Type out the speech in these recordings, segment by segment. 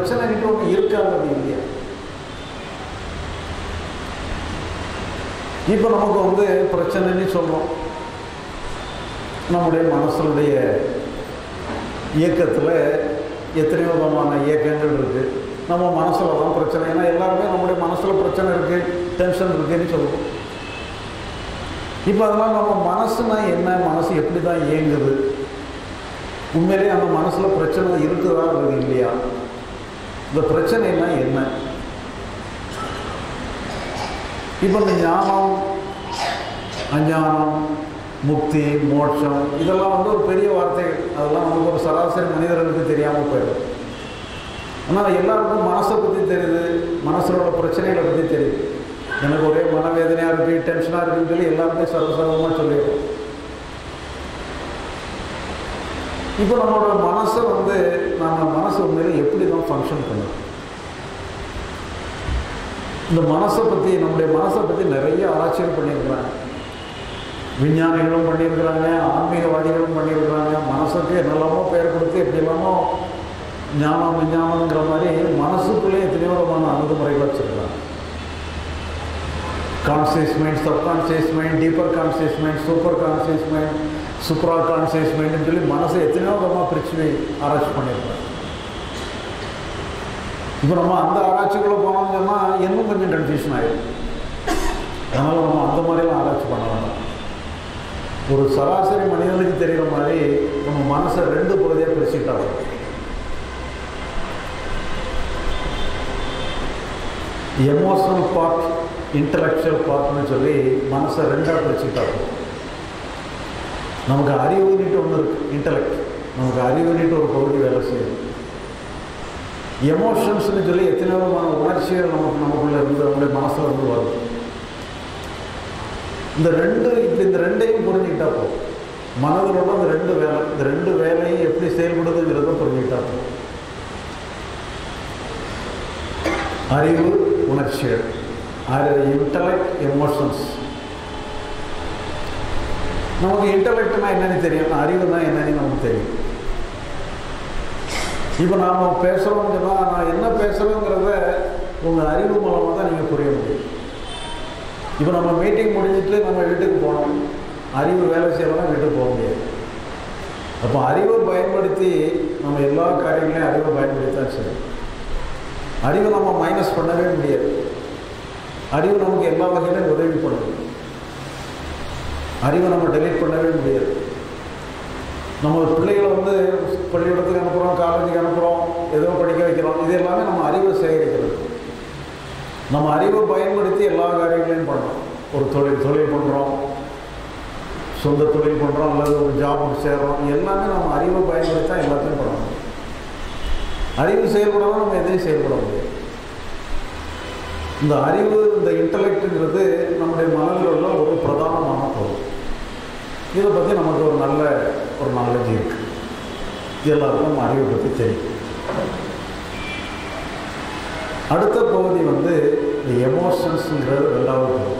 பிரச்சனைன்ட்டு ஒன்று இருக்காது இல்லையா இப்போ நமக்கு வந்து பிரச்சனைன்னு சொல்கிறோம் நம்முடைய மனசனுடைய இயக்கத்தில் எத்தனையோ விதமான இயக்கங்கள் இருக்குது நம்ம மனசில் தான் பிரச்சனை ஏன்னா எல்லாருமே நம்முடைய மனசில் பிரச்சனை இருக்குது டென்ஷன் இருக்குன்னு சொல்லுவோம் இப்போ அதனால் நம்ம மனசுனா என்ன மனசு எப்படி தான் இயங்குது உண்மையிலேயே அந்த மனசில் பிரச்சனை இருக்குதா அல்லது இல்லையா இந்த பிரச்சனைனா என்ன இப்போ இந்த ஞானம் அஞ்ஞானம் முக்தி மோட்சம் இதெல்லாம் வந்து ஒரு பெரிய வார்த்தைகள் அதெல்லாம் நமக்கு ஒரு சராசரி மனிதர்களுக்கு தெரியாமல் போயிடும் ஆனால் எல்லாருக்கும் மனசை பற்றி தெரியுது மனசோட பிரச்சனைகளை பற்றி தெரியுது எனக்கு ஒரே மனவேதனையாக இருக்குது டென்ஷனாக இருக்குன்னு சொல்லி எல்லாருமே சர்வசர்வமாக சொல்லிடுறோம் இப்போ நம்மளோட மனசை வந்து நம்ம மனசு உண்மையில எப்படி தான் ஃபங்க்ஷன் பண்ணுது இந்த மனசை பற்றி நம்முடைய மனசை பற்றி நிறைய ஆராய்ச்சிகள் பண்ணியிருக்கிறாங்க விஞ்ஞானிகளும் பண்ணியிருக்கிறாங்க ஆன்மீகவாதிகளும் பண்ணியிருக்கிறாங்க மனசுக்கு என்னெல்லாமோ பெயர் கொடுத்து எப்படி எல்லாமோ ஞானம் விஞ்ஞானங்கிற மாதிரி மனசுக்குள்ளே எத்தனையோ விதமான அணுகுமுறைகள் வச்சுருக்காங்க conscious mind subconscious mind deeper conscious mind super conscious mind சூப்பரா கான்சியஸ் மைண்டுன்னு சொல்லி மனசை எத்தனையோ விதமாக பிரித்து ஆராய்ச்சி பண்ணியிருக்காங்க இப்போ நம்ம அந்த ஆராய்ச்சிக்குள்ளே போனோம்னு சொன்னால் இன்னும் கொஞ்சம் கன்ஃபியூஷன் ஆகிடும் அதனால் நம்ம அந்த மாதிரிலாம் ஆராய்ச்சி பண்ண வேண்டாம் ஒரு சராசரி மனிதனுக்கு தெரிகிற மாதிரி நம்ம மனசை ரெண்டு பகுதியாக பிரிச்சுக்கிட்டாங்க எமோஷனல் பார்ட் இன்டலெக்சுவல் பார்ட்னு சொல்லி மனசை ரெண்டாக பிரிச்சுக்கிட்டாங்க நமக்கு அறிவுன்னுட்டு ஒன்று இருக்குது இன்டலெக்ட் நமக்கு அறிவுன்னுட்டு ஒரு பகுதி வேலை செய்யுது எமோஷன்ஸ்னு சொல்லி எத்தனை விதமான உணர்ச்சிகள் நமக்கு நமக்குள்ள இருந்து நம்முடைய மனசில் இருந்து வருது இந்த ரெண்டு இப்படி இந்த ரெண்டையும் புரிஞ்சுக்கிட்டா போதும் மனதில் உள்ள இந்த ரெண்டு வேலை இந்த ரெண்டு வேலையும் எப்படி செயல்படுதுங்கிறத புரிஞ்சுக்கிட்டா போதும் அறிவு உணர்ச்சிகள் இன்டலெக்ட் எமோஷன்ஸ் நமக்கு இன்டலெக்ட்னா என்னன்னு தெரியும் அறிவுனா என்னன்னு நமக்கு தெரியும் இப்போ நாம் பேசுகிறோம்னு சொன்னால் நான் என்ன பேசுகிறோங்கிறத உங்கள் அறிவு மூலமாக தான் நீங்கள் புரிய முடியும் இப்போ நம்ம மீட்டிங் முடிஞ்சிட்டு நம்ம வீட்டுக்கு போனோம் அறிவு வேலை செய்யலாம் வீட்டுக்கு போக முடியாது அப்போ அறிவை பயன்படுத்தி நம்ம எல்லா காரியங்களையும் அறிவை பயன்படுத்தி தான் சரி அறிவை நம்ம மைனஸ் பண்ணவே முடியாது அறிவு நமக்கு எல்லா வகையிலும் உதவி பண்ணுது அறிவை நம்ம டெலீட் பண்ணவே முடியாது நம்ம பிள்ளைகளை வந்து பள்ளிக்கூடத்துக்கு அனுப்புகிறோம் காலேஜுக்கு அனுப்புகிறோம் ஏதோ படிக்க வைக்கிறோம் இது எல்லாமே நம்ம அறிவை சேகரிக்கிறது நம்ம அறிவை பயன்படுத்தி எல்லா காரியங்களையும் பண்ணுறோம் ஒரு தொழில் தொழில் பண்ணுறோம் சொந்த தொழில் பண்ணுறோம் அல்லது ஒரு ஜாபுக்கு சேர்றோம் எல்லாமே நம்ம அறிவை பயன்படுத்தி தான் எல்லாத்தையும் பண்ணணும் அறிவு செயல்படாமல் நம்ம எதையும் செயல்பட முடியாது இந்த அறிவு இந்த இன்டலெக்ட்டுங்கிறது நம்முடைய மனதில் உள்ள ஒரு பிரதானமான பொருள் இதை பற்றி நமக்கு ஒரு நல்ல ஒரு நாலேஜ் இருக்குது எல்லாருக்கும் நம்ம அறிவை பற்றி தெரியும் அடுத்த பகுதி வந்து இந்த எமோஷன்ஸுங்கிறது ரெண்டாவது பகுதி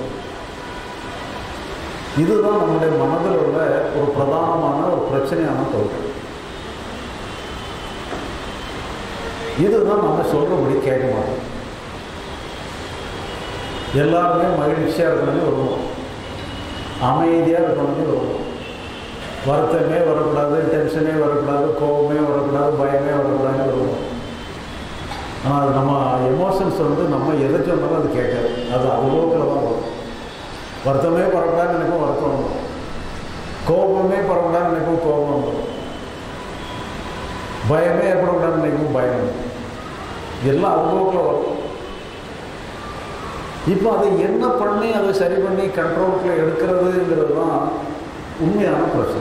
இதுதான் நம்முடைய மனதில் உள்ள ஒரு பிரதானமான ஒரு பிரச்சனையான பகுதி இதுதான் நம்ம சொல்கிறபடி கேட்க மாட்டோம் எல்லாருமே மகிழ்ச்சியாக இருக்கணும்னு வருவோம் அமைதியாக இருக்கணும்னு வருவோம் வருத்தமே வரக்கூடாது டென்ஷனே வரக்கூடாது கோபமே வரக்கூடாது பயமே வரக்கூடாதுன்னு வருவோம் ஆனால் அது நம்ம எமோஷன்ஸ் வந்து நம்ம எதை சொன்னாலும் அது கேட்காது அது அனுபவத்தில் தான் வரும் வருத்தமே பரக்கூடாதுன்னு நினைப்போம் வருத்தம் வரும் கோபமே பரக்கூடாதுன்னு நினைப்போம் கோபம் வரும் பயமே ஏற்படக்கூடாதுன்னு நினைக்கும் பயம் வரும் எல்லாம் அனுபவத்தில் வரும் இப்போ அதை என்ன பண்ணி அதை சரி பண்ணி கண்ட்ரோலுக்குள்ள எடுக்கிறதுங்கிறது தான் உண்மையான பிரச்சனை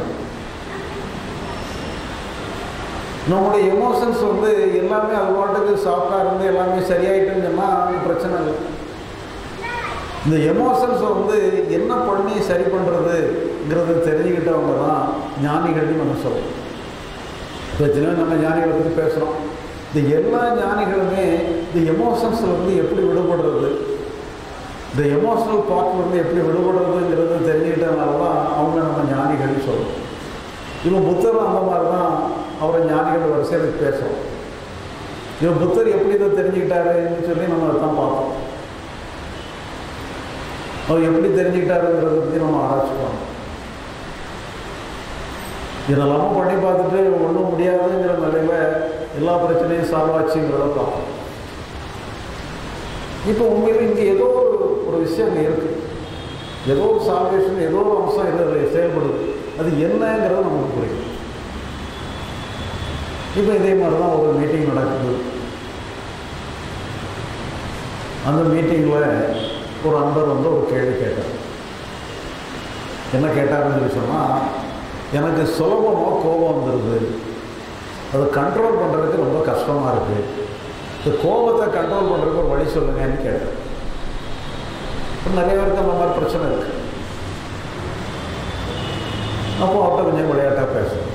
நம்முடைய எமோஷன்ஸ் வந்து எல்லாமே அது பாட்டுக்கு சாஃப்டாக இருந்து எல்லாமே சரியாயிட்டுன்னு சொன்னால் அது பிரச்சனை இல்லை இந்த எமோஷன்ஸ் வந்து என்ன பண்ணி சரி பண்ணுறதுங்கிறது தெரிஞ்சுக்கிட்டவங்க தான் ஞானிகள்னு நம்ம சொல்கிறோம் இப்போ எத்தனையோ நம்ம ஞானிகளை பற்றி பேசுகிறோம் இந்த எல்லா ஞானிகளுமே இந்த எமோஷன்ஸில் வந்து எப்படி விடுபடுறது இந்த எமோஷனல் பார்ட்லேருந்து எப்படி விடுபடுறதுங்கிறது தெரிஞ்சுக்கிட்டனால தான் அவங்க நம்ம ஞானிகள்னு சொல்கிறோம் இப்போ புத்தகம் அந்த மாதிரி தான் அவரை ஞானிகள் வரிசையில் பேசுகிறோம் இவர் புத்தர் எப்படி இதை தெரிஞ்சுக்கிட்டாருன்னு சொல்லி நம்ம அதை தான் பார்த்தோம் அவர் எப்படி தெரிஞ்சுக்கிட்டாருங்கிறத பற்றி நம்ம ஆராய்ச்சி பண்ணோம் இதெல்லாமும் பண்ணி பார்த்துட்டு ஒன்றும் முடியாதுங்கிற நிலையில் எல்லா பிரச்சனையும் சால்வ் ஆச்சுங்கிறத பார்த்தோம் இப்போ உண்மையில் இங்கே ஏதோ ஒரு ஒரு விஷயம் அங்கே இருக்குது ஏதோ ஒரு சால்வேஷன் ஏதோ ஒரு அம்சம் இதில் செயல்படுது அது என்னங்கிறது நமக்கு புரியும் இப்போ இதே மாதிரி தான் ஒரு மீட்டிங் நடக்குது அந்த மீட்டிங்கில் ஒரு அன்பர் வந்து ஒரு கேள்வி கேட்டார் என்ன கேட்டாருன்னு சொல்லி சொன்னால் எனக்கு சுலபமாக கோபம் வந்துடுது அதை கண்ட்ரோல் பண்ணுறதுக்கு ரொம்ப கஷ்டமாக இருக்குது இந்த கோபத்தை கண்ட்ரோல் பண்ணுறதுக்கு ஒரு வழி சொல்லுங்கன்னு கேட்டேன் இப்போ நிறைய பேருக்கு அந்த மாதிரி பிரச்சனை இருக்குது அப்போ அவர்கிட்ட கொஞ்சம் விளையாட்டாக பேசுகிறேன்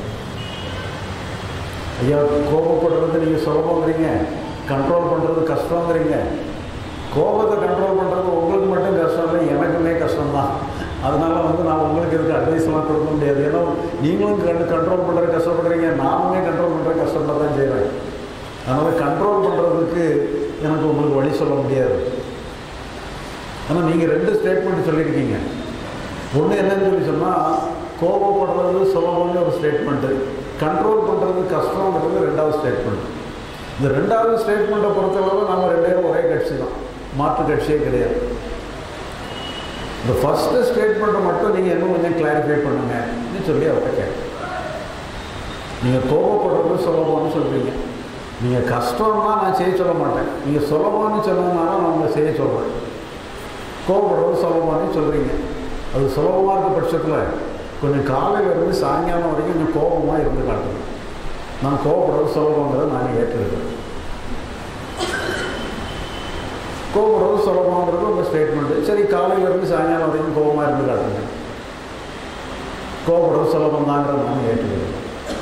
ஐயா கோபப்படுறது நீங்கள் சுலபங்கிறீங்க கண்ட்ரோல் பண்ணுறது கஷ்டங்கிறீங்க கோபத்தை கண்ட்ரோல் பண்ணுறது உங்களுக்கு மட்டும் கஷ்டம் இல்லை எனக்குமே கஷ்டம்தான் அதனால் வந்து நான் உங்களுக்கு இதுக்கு அட்வைஸ்லாம் கொடுக்க முடியாது ஏன்னா நீங்களும் கண்டு கண்ட்ரோல் பண்ணுறது கஷ்டப்படுறீங்க நானுமே கண்ட்ரோல் பண்ணுற கஷ்டப்பட தான் செய்கிறேன் அதனால் கண்ட்ரோல் பண்ணுறதுக்கு எனக்கு உங்களுக்கு வழி சொல்ல முடியாது ஆனால் நீங்கள் ரெண்டு ஸ்டேட்மெண்ட் சொல்லியிருக்கீங்க ஒன்று என்னன்னு சொல்லி சொன்னால் கோபப்படுறது சுலபம்னு ஒரு ஸ்டேட்மெண்ட்டு கண்ட்ரோல் பண்ணுறது கஷ்டங்கிறது ரெண்டாவது ஸ்டேட்மெண்ட் இந்த ரெண்டாவது ஸ்டேட்மெண்ட்டை பொறுத்தளவு நம்ம ரெண்டு பேரும் ஒரே கட்சி தான் மாற்று கட்சியே கிடையாது இந்த ஃபஸ்ட்டு ஸ்டேட்மெண்ட்டை மட்டும் நீங்கள் இன்னும் கொஞ்சம் கிளாரிஃபை பண்ணுங்கன்னு சொல்லி அவர்கிட்ட கேட்டேன் நீங்கள் கோபப்படுறது சுலபம்னு சொல்கிறீங்க நீங்கள் கஷ்டம்னா நான் செய்ய சொல்ல மாட்டேன் நீங்கள் சுலபம்னு சொன்னதுனால நான் உங்களை செய்ய சொல்கிறேன் கோபப்படுறது சுலபம்னு சொல்கிறீங்க அது சுலபமாக இருக்க பட்சத்தில் கொஞ்சம் காலையிலேருந்து சாயங்காலம் வரைக்கும் கொஞ்சம் கோபமாக இருந்து காட்டுங்க நான் கோபப்படுறது சுலபங்கிறத நான் ஏற்றுக்கிறேன் கோபப்படுறது சுலபங்கிறது உங்கள் ஸ்டேட்மெண்ட்டு சரி காலையிலேருந்து சாயங்காலம் வரைக்கும் கோபமாக இருந்து காட்டுங்க கோபப்படுறது சுலபம் தாங்கிறத நான் ஏற்றுக்கிறேன்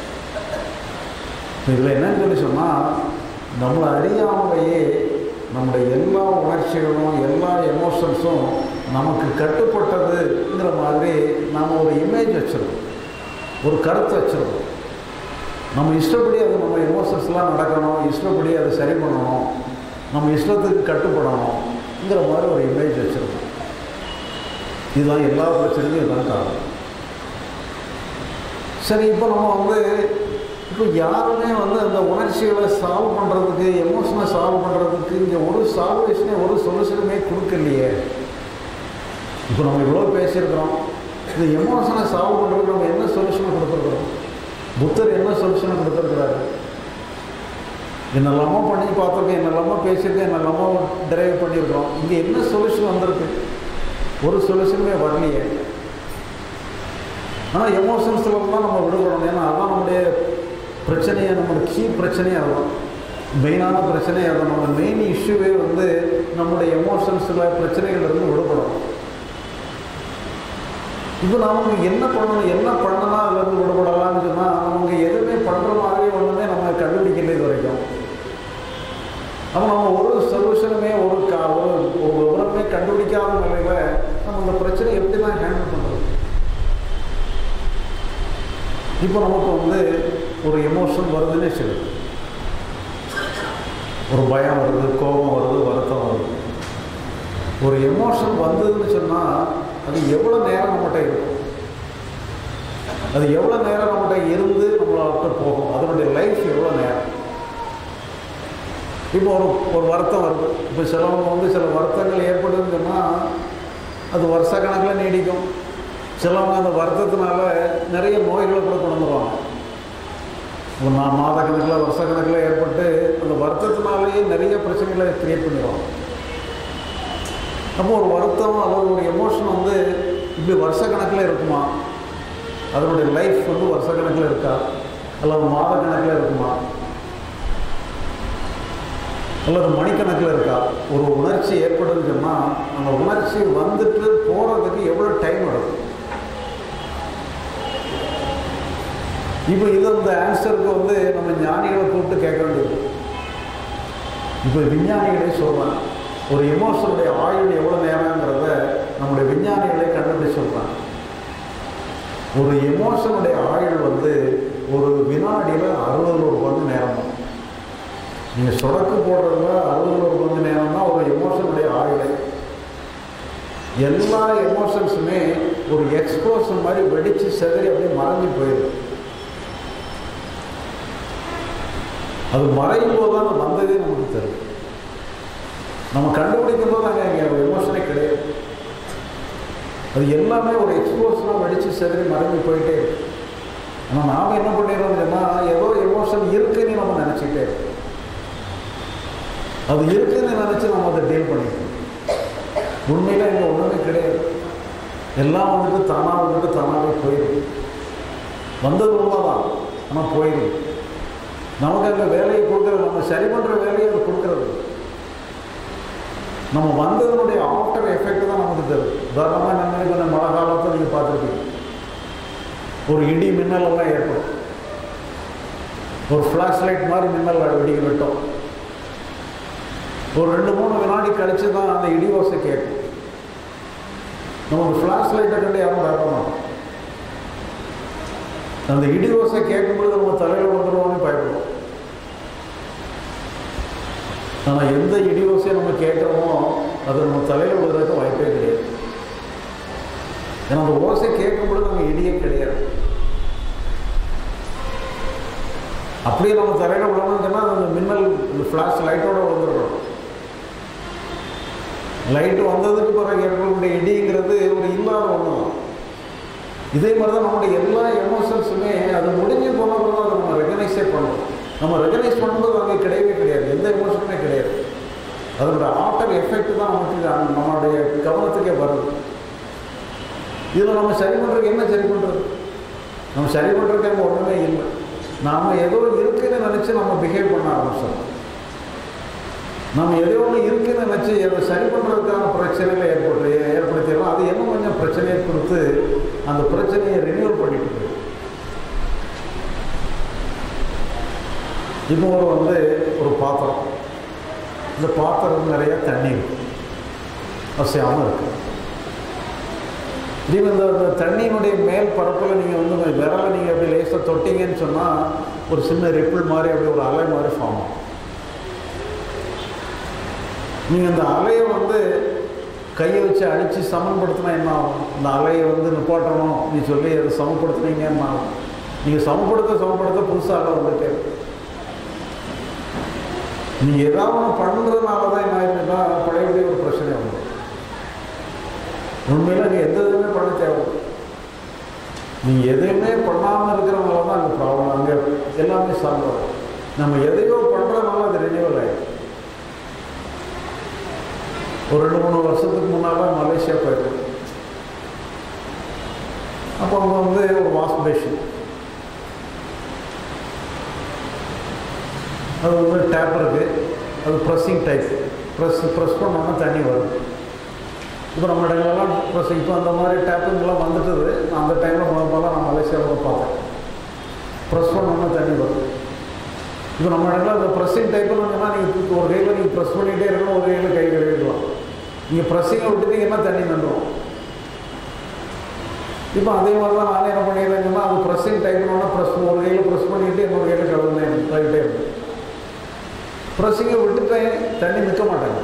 இதில் என்னன்னு சொல்லி சொன்னால் நம்மளை அறியாமலேயே நம்முடைய எல்லா உணர்ச்சிகளும் எல்லா எமோஷன்ஸும் நமக்கு கட்டுப்பட்டதுங்கிற மாதிரி நாம் ஒரு இமேஜ் வச்சுருக்கோம் ஒரு கருத்து வச்சுருக்கோம் நம்ம இஷ்டப்படி அது நம்ம எமோஷன்ஸ்லாம் நடக்கணும் இஷ்டப்படி அதை சரி பண்ணணும் நம்ம இஷ்டத்துக்கு கட்டுப்படணுங்கிற மாதிரி ஒரு இமேஜ் வச்சுருக்கோம் இதுதான் எல்லா பிரச்சனையும் இதுதான் காரணம் சரி இப்போ நம்ம வந்து இப்போ யாருமே வந்து அந்த உணர்ச்சிகளை சால்வ் பண்ணுறதுக்கு எமோஷனை சால்வ் பண்ணுறதுக்கு இங்கே ஒரு சால்வேஷனே ஒரு சொல்யூஷனுமே கொடுக்கலையே இப்போ நம்ம இவ்வளோ பேசியிருக்கிறோம் இந்த எமோஷனை சால்வ் பண்ணுறதுக்கு நம்ம என்ன சொல்யூஷனை கொடுத்துருக்குறோம் புத்தர் என்ன சொல்யூஷனை கொடுத்துருக்குறாரு என்னெல்லாமோ பண்ணி பார்த்துருக்கேன் என்னெல்லாமோ பேசியிருக்கேன் என்னெல்லாமோ டிரைவ் பண்ணியிருக்கிறோம் இங்கே என்ன சொல்யூஷன் வந்திருக்கு ஒரு சொல்யூஷனுமே வரலையே ஆனால் எமோஷன்ஸ்லாம் நம்ம விடுபடணும் ஏன்னா அதான் நம்முடைய பிரச்சனையை நம்மளோட கீ பிரச்சனையே அதுதான் மெயினான பிரச்சனையே அதுதான் நம்ம மெயின் இஷ்யூவே வந்து நம்முடைய எமோஷன்ஸில் பிரச்சனைகள்லேருந்து விடுபடணும் இப்போ நமக்கு என்ன பண்ணணும் என்ன பண்ணனா அதுலேருந்து விடுபடலாம்னு சொன்னால் நமக்கு எதுவுமே பண்ணுற மாதிரி ஒன்றுமே நம்ம கண்டுபிடிக்கல இது வரைக்கும் அப்போ நம்ம ஒரு சொல்யூஷனுமே ஒரு கா ஒரு ஒரு விவரமே கண்டுபிடிக்காத நிலையில் நம்ம இந்த பிரச்சனை எப்படி தான் ஹேண்டில் பண்ணுறது இப்போ நமக்கு வந்து ஒரு எமோஷன் வருதுன்னே சொல்லு ஒரு பயம் வருது கோபம் வருது வருத்தம் வருது ஒரு எமோஷன் வந்ததுன்னு சொன்னால் அது எவ்வளோ நேரம் நம்மகிட்ட இருக்கும் அது எவ்வளோ நேரம் நம்மகிட்ட இருந்து நம்மள்கிட்ட போகும் அதனுடைய லைஃப் எவ்வளோ நேரம் இப்போ ஒரு ஒரு வருத்தம் வருது இப்போ சிலவங்க வந்து சில வருத்தங்கள் ஏற்படுதுன்னு சொன்னால் அது வருஷ கணக்கில் நீடிக்கும் சிலவங்க அந்த வருத்தத்தினால நிறைய நோய்களை கூட கொண்டு வந்துடுவாங்க ஒரு நான் மாத கணக்கில் வருஷ கணக்கில் ஏற்பட்டு அந்த வருத்தத்தினாலேயே நிறைய பிரச்சனைகளை கிரியேட் பண்ணிடுவாங்க அப்போ ஒரு வருத்தம் அல்லது ஒரு எமோஷன் வந்து இப்படி வருஷ கணக்கில் இருக்குமா அதனுடைய லைஃப் வந்து வருஷ கணக்கில் இருக்கா அல்லது மாத கணக்கில் இருக்குமா அல்லது மணிக்கணக்கில் இருக்கா ஒரு உணர்ச்சி ஏற்படுதுன்னு சொன்னால் அந்த உணர்ச்சி வந்துட்டு போகிறதுக்கு எவ்வளோ டைம் எடுக்கும் இப்போ இது அந்த ஆன்சருக்கு வந்து நம்ம ஞானிகளை கூப்பிட்டு கேட்க வேண்டியது இப்போ விஞ்ஞானிகளே சொல்கிறாங்க ஒரு எமோஷனுடைய ஆயுள் எவ்வளோ நேரங்கிறத நம்முடைய விஞ்ஞானிகளே கண்டுபிடிச்சு சொல்கிறாங்க ஒரு எமோஷனுடைய ஆயுள் வந்து ஒரு வினாடியில் அறுபது ஒரு மணி நேரம் நீங்கள் சொடக்கு போடுறதுல அறுபது ஒரு கொஞ்ச நேரம் தான் ஒரு எமோஷனுடைய ஆயுளை எல்லா எமோஷன்ஸுமே ஒரு எக்ஸ்ப்ளோஷன் மாதிரி வெடித்து செதறி அப்படியே மறைஞ்சு போயிடும் அது மறையும் போது தான் அது வந்ததே நமக்கு தரும் நம்ம கண்டுபிடிக்கும் போது அங்கே இங்கே எமோஷனே கிடையாது அது எல்லாமே ஒரு எக்ஸ்ப்ளோஷனாக வெடித்து செதறி மறைஞ்சு போயிட்டே இருக்கு ஆனால் நாம் என்ன பண்ணிடுறோம் சொன்னால் ஏதோ எமோஷன் இருக்குன்னு நம்ம நினச்சிக்கிட்டே இருக்கோம் அது இருக்குன்னு நினச்சி நம்ம அதை டீல் பண்ணிக்கணும் உண்மையில் இங்கே ஒன்றுமே கிடையாது எல்லாம் வந்துட்டு தானாக வந்துட்டு தானாகவே போயிடும் வந்தது உண்மைதான் ஆனால் போயிடும் நமக்கு அங்கே வேலையை கொடுக்குறது நம்ம சரி பண்ணுற வேலையை அது கொடுக்குறது நம்ம வந்ததனுடைய ஆஃப்டர் எஃபெக்ட் தான் நமக்கு தருது உதாரணமாக நம்ம இப்போ இந்த மழை காலத்தை நீங்கள் பார்த்துருப்பீங்க ஒரு இடி மின்னல் எல்லாம் ஏற்படும் ஒரு ஃப்ளாஷ் லைட் மாதிரி மின்னல் வெடிக்க விட்டோம் ஒரு ரெண்டு மூணு வினாடி கழிச்சு தான் அந்த இடி ஓசை கேட்கும் நம்ம ஒரு ஃப்ளாஷ் லைட்டை கண்டு யாரும் பயப்பட மாட்டோம் அந்த இடி ஓசை கேட்கும்பொழுது நம்ம தலையில் விழுந்துருவோம்னு பயப்படுவோம் ஆனால் எந்த இடி ஓசையை நம்ம கேட்குறோமோ அது நம்ம தலையில் விழுறதுக்கு வாய்ப்பே கிடையாது ஏன்னா அந்த ஓசை கேட்கும் பொழுது நம்ம இடியே கிடையாது அப்படியே நம்ம தலையில் விழணும்னு சொன்னால் அந்த மின்னல் இந்த ஃப்ளாஷ் லைட்டோட விழுந்துருக்கணும் லைட்டு வந்ததுக்கு பிறகு ஏற்படக்கூடிய இடிங்கிறது ஒரு இல்லாத ஒன்று தான் இதே மாதிரி தான் நம்முடைய எல்லா எமோஷன்ஸுமே அது முடிஞ்சு போன பிறகு அதை நம்ம ரெகனைஸே பண்ணணும் நம்ம ரெகனைஸ் பண்ணும்போது அங்கே கிடையவே கிடையாது எந்த எமோஷனுமே கிடையாது அதோட ஆஃப்டர் எஃபெக்ட் தான் நமக்கு அந்த- நம்மளுடைய கவனத்துக்கே வருது இதில் நம்ம சரி பண்ணுறதுக்கு என்ன சரி பண்ணுறது நம்ம சரி பண்ணுறதுக்கு அங்கே ஒன்றுமே இல்லை நாம் ஏதோ இருக்குன்னு நினச்சி நம்ம பிஹேவ் பண்ண ஆரம்பிச்சோம் நம்ம எதோ ஒன்று இருக்குன்னு நினச்சி அதை சரி பண்ணுறதுக்கான பிரச்சனைகளை ஏற்பட்டு ஏற்படுத்திடலாம் அது இன்னும் கொஞ்சம் பிரச்சனையை கொடுத்து அந்த பிரச்சனையை ரினியூவல் பண்ணிட்டு போயிடும் இப்போ ஒரு வந்து ஒரு பாத்திரம் இந்த பாத்திரம் நிறைய தண்ணி இருக்கு அசையாமல் இருக்கு நீங்கள் இந்த இந்த தண்ணியினுடைய மேல் பரப்பில் நீங்கள் வந்து உங்க விரலை நீங்கள் அப்படி லேசாக தொட்டிங்கன்னு சொன்னால் ஒரு சின்ன ரிப்பிள் மாதிரி அப்படி ஒரு அலை மாதிரி ஃபார்ம் ஆகும் நீங்கள் அந்த அலையை வந்து கையை வச்சு அடித்து சமன்படுத்தினா என்ன ஆகும் இந்த அலையை வந்து நிப்பாட்டணும் நீ சொல்லி அதை சமப்படுத்துனீங்க என்ன ஆகும் நீங்கள் சமப்படுத்த சமப்படுத்த புதுசாக அலை வந்துட்டே இருக்கும் நீங்கள் ஏதாவது ஒன்று பண்ணுறதுனால தான் என்ன ஆயிருக்குன்னா பழையபடி ஒரு பிரச்சனை வரும் உண்மையில் நீ எந்த இதுவுமே பண்ண தேவை நீங்கள் எதையுமே பண்ணாமல் இருக்கிறவங்கள தான் அங்கே ப்ராப்ளம் அங்கே எல்லாமே சால்வ் ஆகும் நம்ம எதையோ பண்ணுறதுனால அது ரினியூவல் ஆகிடும் ஒரு ரெண்டு மூணு வருஷத்துக்கு முன்னால் மலேசியா போயிருக்கோம் அப்போ அங்கே வந்து ஒரு வாஷ் பேஷன் அது வந்து டேப் இருக்குது அது ப்ரெஸ்ஸிங் டைப் ப்ரெஸ் ப்ரெஸ் பண்ணோன்னா தண்ணி வரும் இப்போ நம்ம இடங்களெல்லாம் ப்ரெஸ் இப்போ அந்த மாதிரி டேப்புங்கெல்லாம் வந்துட்டுது நான் அந்த டைமில் முதல் முதல்ல நான் மலேசியாவில் பார்த்தேன் ப்ரெஸ் பண்ணோன்னா தண்ணி வரும் இப்போ நம்ம இடத்துல அந்த ப்ரெஸ்ஸிங் டைப்புன்னு சொன்னால் நீங்கள் ஒரு கையில் நீங்கள் ப்ரெஸ் பண்ணிகிட்டே இருக்கணும் ஒரு கையில் கை கழுவிடலாம் நீங்கள் ப்ரெஸ்ஸிங்கை விட்டுட்டீங்கன்னா தண்ணி நின்றுடும் இப்போ அதே மாதிரி தான் நானே என்ன பண்ணிடுறேங்கன்னா அது ப்ரெஸ்ஸிங் டைப்னோன்னா ப்ரெஸ் ஒரு கையில் ப்ரெஸ் பண்ணிட்டு இன்னொரு கையில் கழுவுனேன் கழுவிட்டே இருப்பேன் ப்ரெஸ்ஸிங்கை விட்டுட்டேன் தண்ணி நிற்க மாட்டேங்க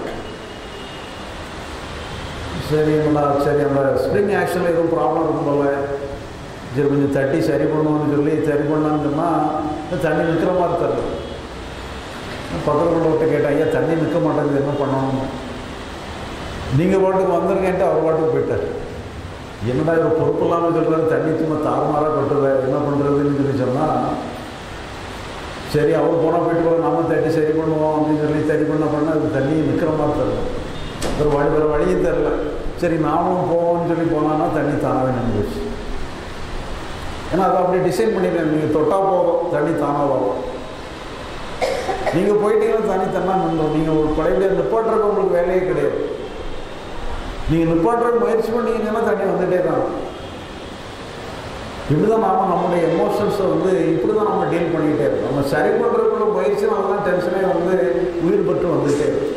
சரி நான் சரி அந்த ஸ்ப்ரிங் ஆக்ஷனில் எதுவும் ப்ராப்ளம் இருக்கும் போல சரி கொஞ்சம் தட்டி சரி பண்ணுவோம்னு சொல்லி சரி பண்ணான்னு சொன்னால் தண்ணி நிற்கிற மாதிரி தரல பக்கத்தில் உள்ளவர்கிட்ட கேட்டேன் ஐயா தண்ணி நிற்க மாட்டேங்குது என்ன பண்ணணும் நீங்கள் பாட்டுக்கு வந்துருங்கன்ட்டு அவர் பாட்டுக்கு போயிட்டார் என்னடா இவர் பொறுப்பு இல்லாமல் சொல்கிறாரு தண்ணி சும்மா தாறுமாறாக கொட்டுற என்ன பண்ணுறதுன்னு சொல்லி சொன்னால் சரி அவர் போனால் போயிட்டு போகிற நம்ம தட்டி சரி பண்ணுவோம் அப்படின்னு சொல்லி சரி பண்ண பண்ண அது தண்ணி நிற்கிற மாதிரி தரல ஒரு வழி வேறு வழியும் தெரில சரி நாமும் போவோம்னு சொல்லி போனான்னா தண்ணி தானாகவே நின்று போச்சு ஏன்னா அதை அப்படி டிசைன் பண்ணிடுறேன் நீங்கள் தொட்டால் போதும் தண்ணி தானாக வரும் நீங்கள் போயிட்டீங்கன்னா தண்ணி தன்னா நின்றும் நீங்கள் ஒரு பழைய நிப்பாட்டுறதுக்கு உங்களுக்கு வேலையே கிடையாது நீங்கள் நிப்பாட்டுறதுக்கு முயற்சி பண்ணீங்கன்னா தண்ணி வந்துகிட்டே தான் இருக்கும். இப்படி தான் நாம் நம்முடைய எமோஷன்ஸை வந்து இப்படி தான் நம்ம டீல் பண்ணிக்கிட்டே இருக்கோம் நம்ம சரி பண்ணுறதுக்குள்ள முயற்சினால தான் டென்ஷனே வந்து உயிர் பெற்று வந்துகிட்டே இருக்கும்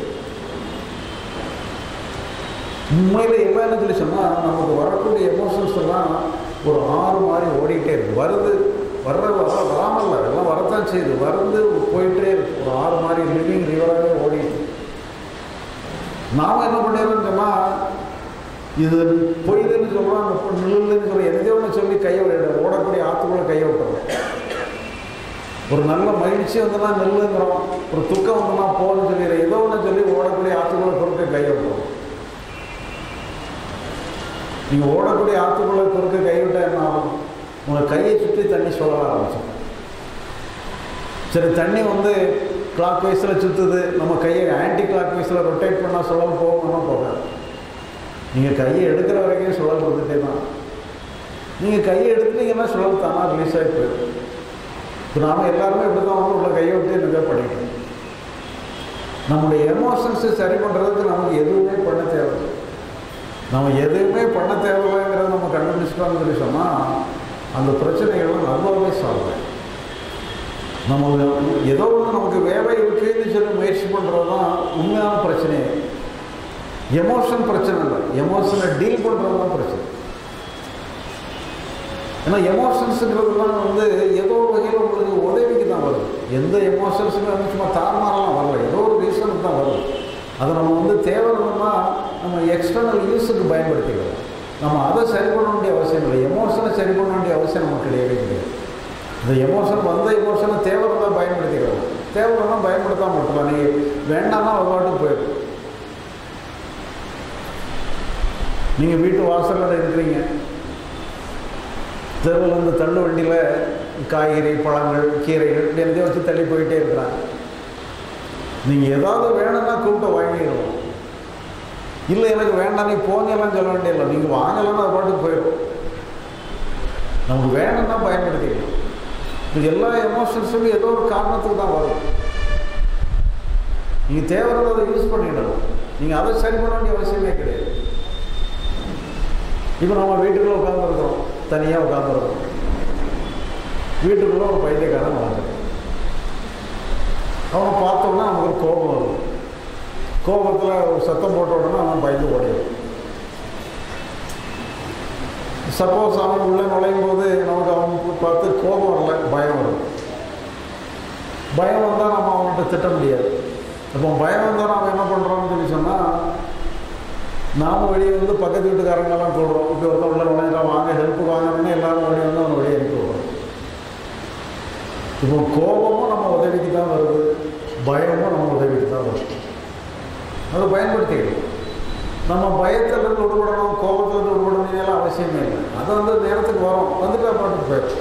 உண்மையில் என்ன என்ன சொல்லி சொன்னால் நமக்கு வரக்கூடிய எமோஷன்ஸ் எல்லாம் ஒரு ஆறு மாதிரி ஓடிக்கிட்டே இருக்கு வருது வர்ற வர வராமல் இல்லை எல்லாம் வரத்தான் செய்யுது வருது போயிட்டே இருக்கு ஒரு ஆறு மாதிரி லிவிங் ரிவராகவே ஓடிட்டு நாம் என்ன பண்ணிடுறோம்னு சொன்னால் இது பொய்துன்னு சொல்கிறோம் அந்த நில்லுன்னு சொல்கிறோம் எதையோ ஒன்று சொல்லி கையை விட ஓடக்கூடிய ஆற்றுக்குள்ளே கையை விட்டுறோம் ஒரு நல்ல மகிழ்ச்சி வந்தனா நெல்லுங்கிறோம் ஒரு துக்கம் வந்தனா போன்னு சொல்லிடுறோம் ஏதோ ஒன்று சொல்லி ஓடக்கூடிய ஆற்றுக்குள்ளே குறுக்க கையை விட்டுறோம் நீங்கள் ஓடக்கூடிய ஆற்றுக்குள்ளே குறுக்க கைவிட்டால் என்ன ஆகும் உங்கள் கையை சுற்றி தண்ணி சுழல ஆரம்பிச்சிடும் சரி தண்ணி வந்து கிளாக் வைஸில் சுற்றுது நம்ம கையை ஆன்டி கிளாக் வைஸில் ரொட்டேட் பண்ணால் சுழல் போகணும்னா போகாது நீங்கள் கையை எடுக்கிற வரைக்கும் சுழல் வந்துட்டே தான் நீங்கள் கையை எடுத்துட்டீங்கன்னா சுழல் தானா ரிலீஸ் ஆகி போயிடும் இப்போ நாம எல்லாருமே இப்படி தான் வந்து உள்ள கையை விட்டு என்னங்க பண்ணிட்டோம் நம்முடைய எமோஷன்ஸை சரி பண்ணுறதுக்கு நமக்கு எதுவுமே பண்ண தேவை நம்ம எதுவுமே பண்ண தேவையில்லைங்கிறத நம்ம கண்டுபிடிச்சிட்டோம்னு சொல்லி சொன்னால் அந்த பிரச்சனைகள் நல்லாவே சால்வ் ஆகும். நம்ம ஏதோ ஒன்று நமக்கு வேலை இருக்குன்னு சொல்லி முயற்சி பண்ணுறது தான் உண்மையான பிரச்சனையே எமோஷன் பிரச்சனை இல்லை எமோஷனை டீல் பண்ணுறது தான் பிரச்சனை ஏன்னா எமோஷன்ஸுங்கிறதுலாம் வந்து ஏதோ ஒரு வகையில் உங்களுக்கு உதவிக்கு தான் வருது எந்த எமோஷன்ஸுமே வந்து சும்மா தாறுமாறலாம் வரல ஏதோ ஒரு ரீசனுக்கு தான் வருது அதை நம்ம வந்து தேவைன்னா நம்ம எக்ஸ்டர்னல் யூஸுக்கு பயன்படுத்திக்கலாம் நம்ம அதை சரி பண்ண வேண்டிய அவசியம் இல்லை எமோஷனை சரி பண்ண வேண்டிய அவசியம் நமக்கு கிடையவே கிடையாது இந்த எமோஷன் வந்த எமோஷனை தேவைதான் பயன்படுத்திக்கிறோம் தேவைன்னா பயன்படுத்தாம விட்டுலாம் நீங்கள் வேண்டாம்னா ஒரு பாட்டுக்கு போயிடும் நீங்கள் வீட்டு வாசலில் இருக்கிறீங்க தெருவில் இருந்து தள்ளு வண்டியில் காய்கறி பழங்கள் கீரைகள் இப்படி எதையும் வச்சு தள்ளி போயிட்டே இருக்கிறாங்க நீங்கள் ஏதாவது வேணும்னா கூப்பிட்டு வாங்கிடணும் இல்லை எனக்கு வேண்டாம் நீ போங்கலாம் சொல்ல வேண்டியதில்லை நீங்கள் வாங்கலைன்னா அது பாட்டுக்கு போயிடும் நமக்கு வேணும்னா பயன்படுத்திக்கலாம் இது எல்லா எமோஷன்ஸும் ஏதோ ஒரு காரணத்துக்கு தான் வரும் நீங்கள் தேவையான அதை யூஸ் பண்ணிடணும் நீங்கள் அதை சரி பண்ண வேண்டிய அவசியமே கிடையாது இப்போ நம்ம வீட்டுக்குள்ளே உட்காந்துருக்குறோம் தனியாக உட்காந்துருக்கோம் வீட்டுக்குள்ளே ஒரு பைத்தியக்காரன் வளர்க்குறோம் அவனை பார்த்தோம்னா நமக்கு ஒரு கோபம் வரும் கோபத்தில் ஒரு சத்தம் போட்ட உடனே அவன் பயந்து ஓடிடும் சப்போஸ் அவன் உள்ளே நுழையும் போது நமக்கு அவன் பார்த்து கோபம் வரல பயம் வரும் பயம் வந்தால் நம்ம அவன்கிட்ட திட்ட முடியாது அப்போ பயம் வந்தால் நம்ம என்ன பண்ணுறோம்னு சொல்லி சொன்னால் நாம் வெளியே வந்து பக்கத்து வீட்டுக்காரங்கெல்லாம் கூடுறோம் இப்போ ஒருத்தன் உள்ள நுழைஞ்சா வாங்க ஹெல்ப் வாங்கணும்னு எல்லாரும் வெளியே வந்து அவன் வெளியே அனுப்பி விடுறோம் இப்போ கோபமும் நம்ம உதவிக்கு தான் வருது பயமும் நம்ம உதவிக்கு தான் வருது அதை பயன்படுத்திக்கணும் நம்ம பயத்திலிருந்து விடுபடணும் கோபத்திலிருந்து விடுபடணும் அவசியமே இல்லை அது வந்து நேரத்துக்கு வரும் வந்துட்டு பாட்டுக்கு போயிடும்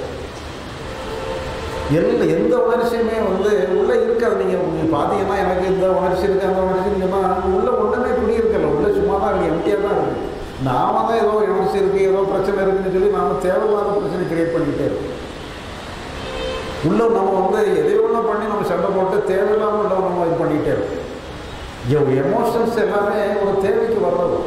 எல்ல எந்த உணர்ச்சியுமே வந்து உள்ளே இருக்காது நீங்கள் நீங்கள் பார்த்தீங்கன்னா எனக்கு இந்த உணர்ச்சி இருக்குது அந்த உணர்ச்சி இருக்குன்னா உள்ளே ஒன்றுமே குடியிருக்கல உள்ளே சும்மா தான் இருக்குது எம்டியாக தான் இருக்குது நாம தான் ஏதோ உணர்ச்சி இருக்குது ஏதோ பிரச்சனை இருக்குன்னு சொல்லி நாம தேவையில்லாத பிரச்சனை கிரியேட் பண்ணிக்கிட்டே இருக்கோம் உள்ள நம்ம வந்து எதையோ ஒன்று பண்ணி நம்ம சண்டை போட்டு தேவையில்லாமல் உள்ள நம்ம இது பண்ணிக்கிட்டே இருக்கோம் எமோஷன்ஸ் எல்லாமே ஒரு தேவைக்கு வர்றது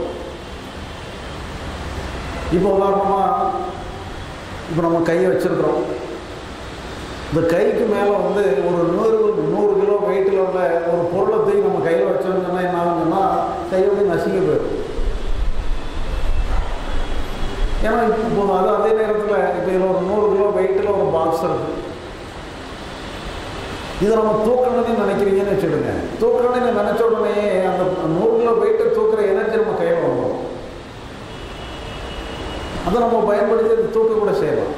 இப்போ உதாரணமாக இப்போ நம்ம கையை வச்சுருக்குறோம் இந்த கைக்கு மேலே வந்து ஒரு நூறு நூறு கிலோ வெயிட்டில் உள்ள ஒரு பொருளை தூக்கி நம்ம கையில் வச்சோம்னா என்ன ஆகுதுன்னா கை வந்து நசுங்கி போயிடும் ஏன்னா இப்போ அது அதே நேரத்தில் இப்போ இதில் ஒரு நூறு கிலோ வெயிட்டில் ஒரு பாக்ஸ் இருக்குது இதை நம்ம தூக்கணும்னு நினைக்கிறீங்கன்னு வச்சுடுங்க தூக்கணும்னு நினச்ச உடனே அந்த நூறு கிலோ வெயிட்டை தூக்குற எனர்ஜி நம்ம கையில் வந்துடும் அதை நம்ம பயன்படுத்தி அது தூக்க கூட செய்யலாம்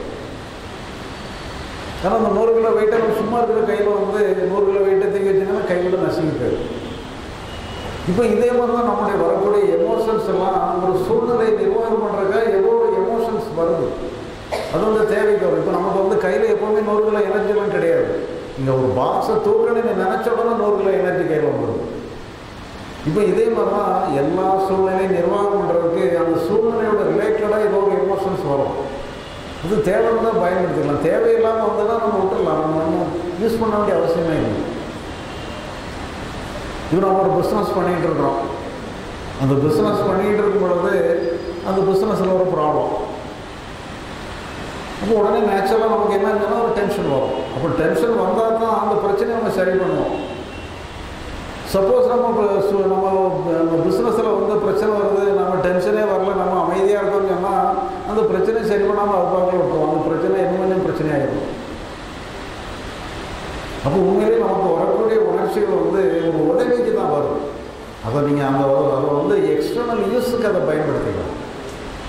ஏன்னா அந்த நூறு கிலோ வெயிட்டை நம்ம சும்மா இருக்கிற கையில் வந்து நூறு கிலோ வெயிட்டை தூக்கி வச்சிங்கன்னா கையில் நசுங்கி போயிடும் இப்போ இதே மாதிரி தான் நம்முடைய வரக்கூடிய எமோஷன்ஸ் எல்லாம் ஒரு சூழ்நிலை நிர்வாகம் பண்ணுறதுக்காக ஏதோ ஒரு எமோஷன்ஸ் வருது அது வந்து தேவைக்கு வரும் இப்போ நமக்கு வந்து கையில் எப்போவுமே நூறு கிலோ எனர்ஜிலாம் கிடையாது இங்கே ஒரு பாக்ஸை தூக்கணும் நீ நினச்ச உடனே நூறு கிலோ எனர்ஜி கையில் வந்துடும் இப்போ இதே மாதிரி தான் எல்லா சூழ்நிலையும் நிர்வாகம் பண்ணுறதுக்கு அந்த சூழ்நிலையோட ரிலேட்டடாக ஏதோ ஒரு எமோஷன்ஸ் வரும் இது தேவைன்னு தான் பயன்படுத்திக்கலாம் தேவையில்லாமல் வந்ததுன்னா நம்ம விட்டுடலாம் நம்ம ஒன்றும் யூஸ் பண்ண வேண்டிய அவசியமே இல்லை இப்போ நம்ம ஒரு பிஸ்னஸ் பண்ணிகிட்டு இருக்கிறோம் அந்த பிஸ்னஸ் பண்ணிகிட்டு இருக்கும் பொழுது அந்த பிஸ்னஸில் ஒரு ப்ராப்ளம் அப்போ உடனே நேச்சுரலாக நமக்கு என்னன்னா ஒரு டென்ஷன் வரும் அப்போ டென்ஷன் வந்தால் தான் அந்த பிரச்சனையை நம்ம சரி பண்ணுவோம் சப்போஸ் நம்ம இப்ப சு- நம்ம நம்ம பிஸ்னஸில் வந்து பிரச்சனை வருது நம்ம டென்ஷனே வரல நம்ம அமைதியாக இருக்கோம்னு சொன்னால் அந்த பிரச்சனையை சரி பண்ணாமல் அது பார்க்க விட்டுருவோம் அந்த பிரச்சனை இன்னும் பிரச்சனையாகிடும் அப்போ உண்மையிலே நமக்கு வரக்கூடிய உணர்ச்சிகள் வந்து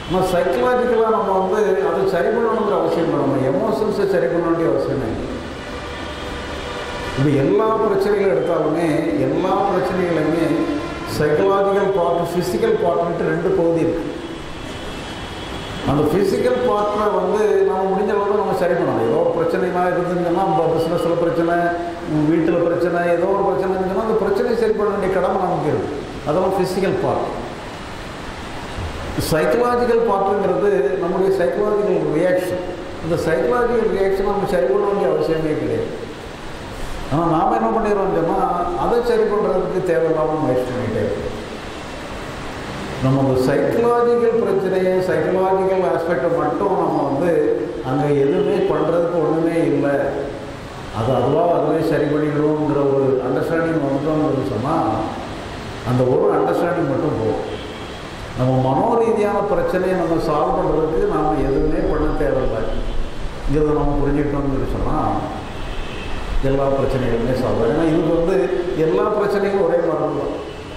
ஆனால் சைக்கலாஜிக்கலாக நம்ம வந்து அதை சரி பண்ணணுங்கிற அவசியம் இல்லை நம்ம எமோஷன்ஸை சரி பண்ண வேண்டிய அவசியமே இல்லை இப்போ எல்லா பிரச்சனைகள் எடுத்தாலுமே எல்லா பிரச்சனைகளுமே சைக்கலாஜிக்கல் பார்ட் ஃபிசிக்கல் பார்ட்னுட்டு ரெண்டு பகுதி இருக்குது அந்த ஃபிசிக்கல் பார்ட்டை வந்து நம்ம முடிஞ்ச அளவுக்கு நம்ம சரி பண்ணணும் ஏதோ ஒரு பிரச்சனைலாம் இருந்துங்கன்னா நம்ம பிஸ்னஸில் பிரச்சனை வீட்டில் பிரச்சனை ஏதோ ஒரு பிரச்சனை இருந்துச்சுன்னா அந்த பிரச்சனையை சரி பண்ண வேண்டிய கடமை நமக்கு இருக்குது அதெல்லாம் ஃபிசிக்கல் பார்ட் சைக்கலாஜிக்கல் பார்ட்டுங்கிறது நம்முடைய சைக்கலாஜிக்கல் ரியாக்ஷன் இந்த சைக்கலாஜிக்கல் ரியாக்ஷன் நம்ம சரி பண்ண வேண்டிய அவசியமே கிடையாது ஆனால் நாம் என்ன பண்ணிடுறோம் சொன்னால் அதை சரி பண்ணுறதுக்கு தேவையில்லாமல் முயற்சி பண்ணிகிட்டே இருக்கோம் நம்ம அந்த சைக்கலாஜிக்கல் பிரச்சனையை சைக்கலாஜிக்கல் ஆஸ்பெக்டை மட்டும் நம்ம வந்து அங்கே எதுவுமே பண்ணுறதுக்கு ஒன்றுமே இல்லை அது அதுவாக அதுவே சரி பண்ணிடுவோங்கிற ஒரு அண்டர்ஸ்டாண்டிங் வந்துட்டோம்னு சொன்னால் அந்த ஒரு அண்டர்ஸ்டாண்டிங் மட்டும் போகும் நம்ம மனோரீதியான பிரச்சனையை நம்ம சால்வ் பண்ணுறதுக்கு நாம் எதுவுமே பண்ண தேவையில்லை இதை நம்ம புரிஞ்சுக்கிட்டோம்னு சொன்னால் எல்லா பிரச்சனைகளுமே சால்வ் ஆகும் ஏன்னா இதுக்கு வந்து எல்லா பிரச்சனைகளும் ஒரே மாதிரி தான்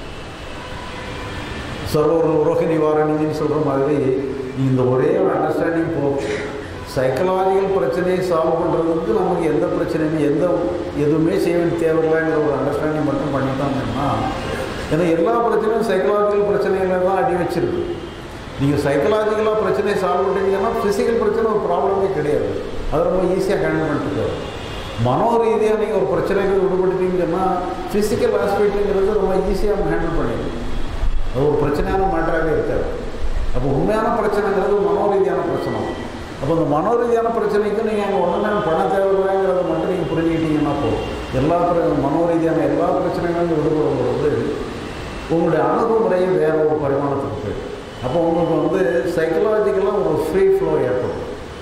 சர்வ ஒரு உலக நிவாரணின்னு சொல்கிற மாதிரி இந்த ஒரே ஒரு அண்டர்ஸ்டாண்டிங் போகும் சைக்கலாஜிக்கல் பிரச்சனையை சால்வ் பண்ணுறதுக்கு நமக்கு எந்த பிரச்சனையுமே எந்த எதுவுமே செய்ய வேண்டிய தேவையில்லைங்கிற ஒரு அண்டர்ஸ்டாண்டிங் மட்டும் பண்ணிட்டாங்கன்னா ஏன்னா எல்லா பிரச்சனையும் சைக்கலாஜிக்கல் பிரச்சனைகளை தான் அடி வச்சிருக்கு நீங்கள் சைக்கலாஜிக்கலாக பிரச்சனையை சால்வ் பண்ணிட்டீங்கன்னா ஃபிசிக்கல் பிரச்சனை ஒரு ப்ராப்ளமே கிடையாது அதை ரொம்ப ஈஸியாக ஹேண்டில் பண்ணிட்டு மனோ ரீதியாக நீங்கள் ஒரு பிரச்சனைகள் விடுபட்டுட்டீங்கன்னா ஃபிசிக்கல் ஆஸ்பெக்ட்டுங்கிறது ரொம்ப ஈஸியாக ஹேண்டில் பண்ணிடுங்க அது ஒரு பிரச்சனையான மேட்டராகவே இருக்காது அப்போ உண்மையான பிரச்சனைங்கிறது மனோ ரீதியான பிரச்சனை அப்போ இந்த மனோ ரீதியான பிரச்சனைக்கு நீங்கள் அங்கே ஒன்றுமே பண்ண தேவையில்லைங்கிறத மட்டும் நீங்கள் புரிஞ்சுக்கிட்டீங்கன்னா போதும் எல்லா மனோ ரீதியான எல்லா பிரச்சனைகளும் விடுபடும் பொழுது உங்களுடைய அணுகுமுறையும் வேற ஒரு பரிமாணத்துக்கு போயிடும் அப்போ உங்களுக்கு வந்து சைக்கலாஜிக்கலாக ஒரு ஃப்ரீ ஃப்ளோ ஏற்படும்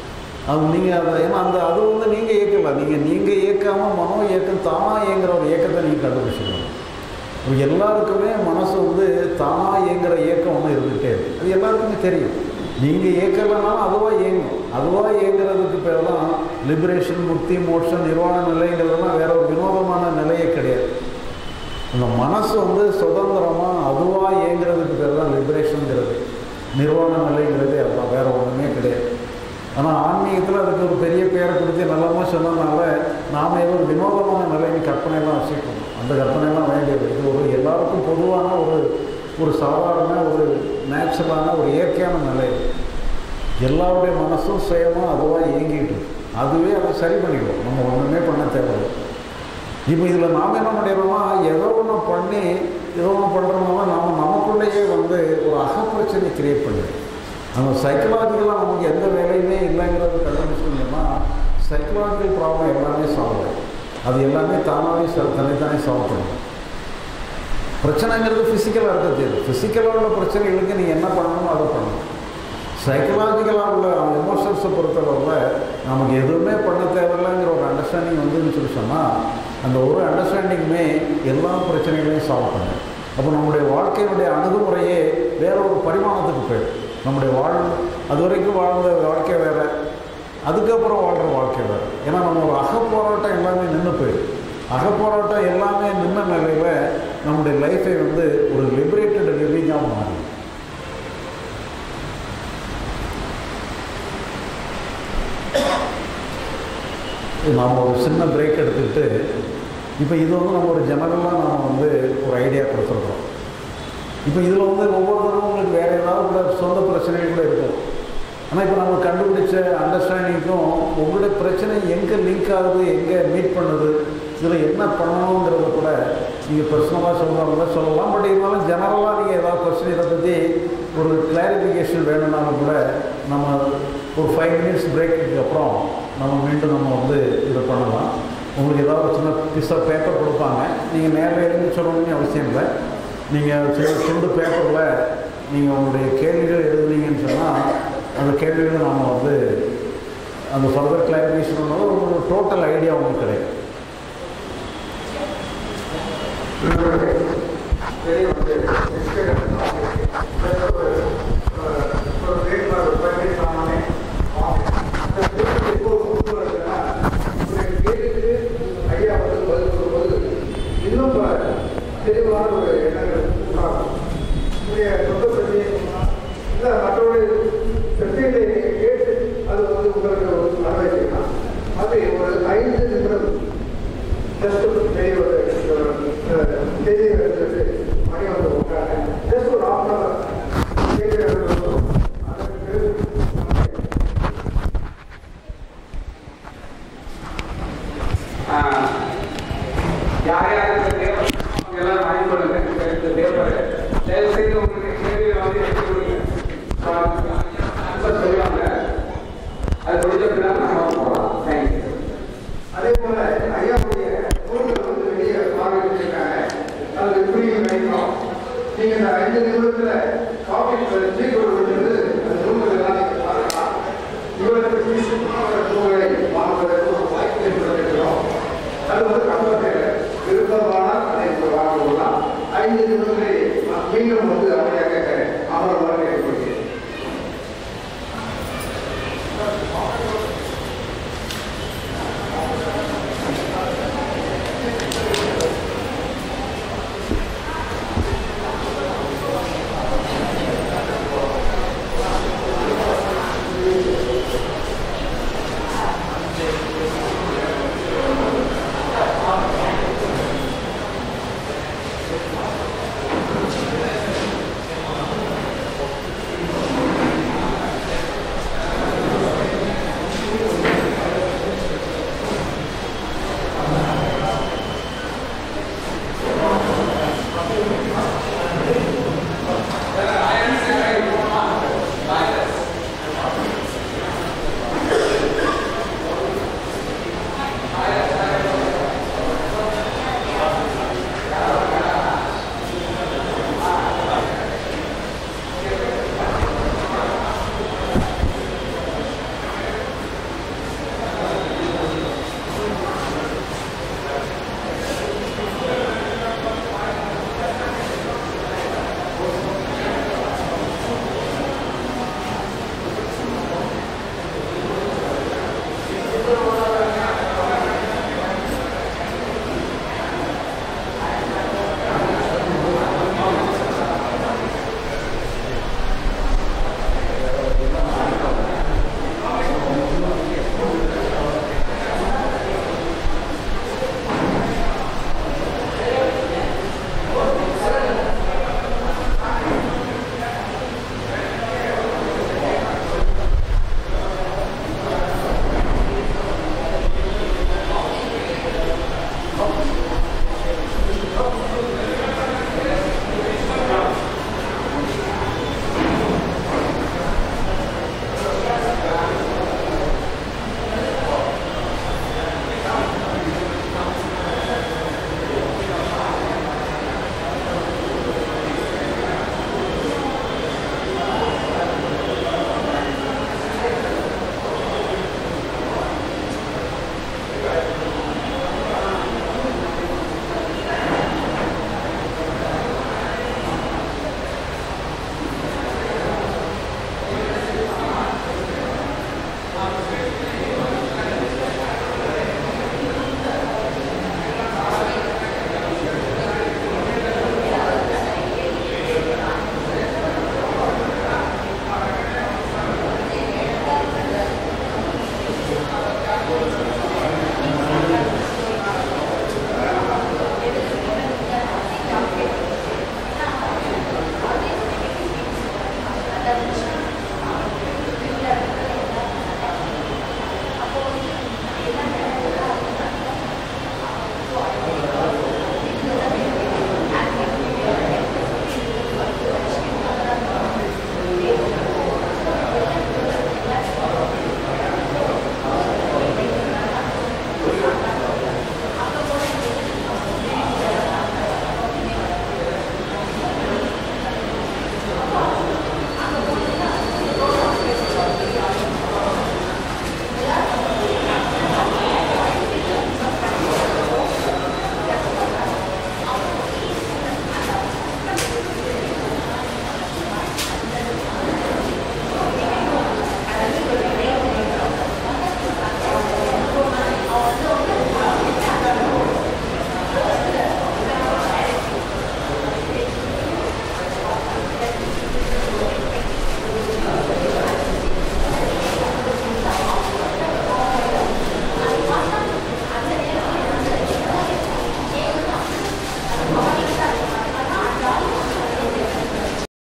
அது நீங்கள் அதை ஏன்னா அந்த அது வந்து நீங்கள் இயக்கலாம் நீங்கள் நீங்கள் இயக்காமல் மனோ இயக்கம் தானாக இயங்குற ஒரு இயக்கத்தை நீங்கள் கண்டுபிடிச்சிக்கணும் இப்போ எல்லாருக்குமே மனசு வந்து தானாக இயங்குற இயக்கம் ஒன்று இருந்துகிட்டே இருக்கு அது எல்லாருக்குமே தெரியும் நீங்கள் இயக்கலைனாலும் அதுவாக இயங்கும் அதுவாக இயங்குறதுக்கு பேர் தான் லிபரேஷன் முக்தி மோட்சம் நிர்வாண நிலைங்கிறதெல்லாம் வேற ஒரு வினோதமான நிலையே கிடையாது அந்த மனசு வந்து சுதந்திரமாக அதுவாக இயங்குறதுக்கு பேர் தான் லிபரேஷனுங்கிறது நிர்வாண நிலைங்கிறது அதுதான் வேற ஒன்றுமே கிடையாது ஆனால் ஆன்மீகத்தில் அதுக்கு ஒரு பெரிய பேரை கொடுத்து நல்லமாக சொன்னதுனால நாம் ஏதோ ஒரு வினோதமான நிலையை கற்பனையெல்லாம் வச்சுக்கணும் அந்த கற்பனையெல்லாம் வேண்டியது இது ஒரு எல்லாருக்கும் பொதுவான ஒரு ஒரு சாதாரண ஒரு நேச்சுரலான ஒரு இயற்கையான நிலை எல்லாருடைய மனசும் சுயமாக அதுவாக இயங்கிட்டு அதுவே அதை சரி பண்ணிடுவோம் நம்ம ஒன்றுமே பண்ண தேவையில்லை இப்போ இதில் நாம் என்ன பண்ணிடுறோமா ஏதோ ஒன்று பண்ணி ஏதோ ஒன்று பண்ணுறோமோ நாம் நமக்குள்ளேயே வந்து ஒரு அகப்பிரச்சனை கிரியேட் பண்ணிடுறோம் நம்ம சைக்கலாஜிக்கலாக நமக்கு எந்த வேலையுமே இல்லைங்கிறது கண்டுபிடிச்சோம்னா சைக்கலாஜிக்கல் ப்ராப்ளம் எல்லாமே சால்வ் ஆகும் அது எல்லாமே தானாகவே ச தனித்தானே சால்வ் பண்ணும் பிரச்சனைங்கிறது ஃபிசிக்கலாக இருக்க தெரியும் ஃபிசிக்கலாக உள்ள பிரச்சனைகளுக்கு நீங்கள் என்ன பண்ணணுமோ அதை பண்ணணும் சைக்கலாஜிக்கலாக உள்ள அந்த எமோஷன்ஸை பொறுத்தளவில் நமக்கு எதுவுமே பண்ண தேவையில்லைங்கிற ஒரு அண்டர்ஸ்டாண்டிங் வந்துன்னு சொல்லி சொன்னால் அந்த ஒரு அண்டர்ஸ்டாண்டிங்குமே எல்லா பிரச்சனைகளையும் சால்வ் பண்ணும் அப்போ நம்முடைய வாழ்க்கையினுடைய அணுகுமுறையே வேற ஒரு பரிமாணத்துக்கு போயிடும் நம்முடைய வாழ் அது வரைக்கும் வாழ்ந்த வாழ்க்கை வேறு அதுக்கப்புறம் வாழ்கிற வாழ்க்கை வேறு ஏன்னா நம்ம ஒரு அகப்போராட்டம் எல்லாமே நின்று போயிடும் அகப்போராட்டம் எல்லாமே நின்ன நிலையில் நம்முடைய லைஃபை வந்து ஒரு லிபரேட்டட் லிவிங்காக மாறும் நாம் ஒரு சின்ன பிரேக் எடுத்துக்கிட்டு இப்போ இது வந்து நம்ம ஒரு ஜெனரலாக நம்ம வந்து ஒரு ஐடியா கொடுத்துருக்கோம் இப்போ இதில் வந்து ஒவ்வொருத்தரும் உங்களுக்கு வேறு ஏதாவது கூட சொந்த பிரச்சனைகள் கூட இருக்கும் ஆனால் இப்போ நம்ம கண்டுபிடிச்ச அண்டர்ஸ்டாண்டிங்க்கும் உங்களுடைய பிரச்சனை எங்கே லிங்க் ஆகுது எங்கே மீட் பண்ணுது இதில் என்ன பண்ணணுங்கிறத கூட நீங்கள் பர்சனலாக சொல்கிறவங்க சொல்லலாம் பட் இருந்தாலும் ஜெனரலாக நீங்கள் ஏதாவது கொஸ்டின் இதை பற்றி ஒரு கிளாரிஃபிகேஷன் வேணும்னாலும் கூட நம்ம ஒரு ஃபைவ் மினிட்ஸ் பிரேக்குக்கு அப்புறம் நம்ம மீண்டும் நம்ம வந்து இதை பண்ணலாம் உங்களுக்கு ஏதாவது ஒரு சின்ன பீஸ் ஆஃப் பேப்பர் கொடுப்பாங்க நீங்கள் நேரில் எழுதி சொல்லணும்னு அவசியம் இல்லை நீங்கள் சில துண்டு பேப்பரில் நீங்கள் உங்களுடைய கேள்விகள் எழுதுனீங்கன்னு சொன்னால் அந்த கேள்விகளை நாம் வந்து அந்த ஃபர்தர் கிளாரிஃபிகேஷன் பண்ணாலும் ஒரு டோட்டல் ஐடியா உங்களுக்கு கிடைக்கும் இன்னும் தெளிவான ஒரு எண்ணங்கள் உண்டாகும் உங்களுடைய சொந்த பிரச்சனையை சொன்னால் இல்லை மற்றவருடைய ஜஸ்ட் பெரிய ஒரு தேதி எடுத்துட்டு மணி வந்து உட்காந்து ஜஸ்ட் ஒரு ஆஃப் அன் அவர் தேதி எடுத்துட்டு அதற்கு பிறகு யார் யாருக்கு தேவை அவங்க எல்லாரும் வாங்கி கொடுங்க எனக்கு தேவைப்படுது தயவு செய்து உங்களுக்கு கேள்வியை வந்து எடுத்து கொடுங்க ஆன்சர் சொல்லுவாங்க அது முடிஞ்ச பின்னாடி நம்ம போகலாம் தேங்க்யூ அதே போல ஐயாவுடைய நூல்கள் வந்து வெளியே பார்வையிட்டிருக்காங்க அது எப்படி நினைக்கிறோம் நீங்க இந்த ஐந்து நிமிடத்துல காப்பி டீ கொடுக்கிறது அந்த நூல்கள் எல்லாம் நீங்க பார்க்கலாம் இவருக்கு பீசுமான நூல்களை வாங்குவதற்கு ஒரு வாய்ப்பு ஏற்படுத்திருக்கிறோம் அது வந்து கம்பத்தில் விருப்பமான அதை வாங்கலாம் ஐந்து நிமிடங்களை மீண்டும் வந்து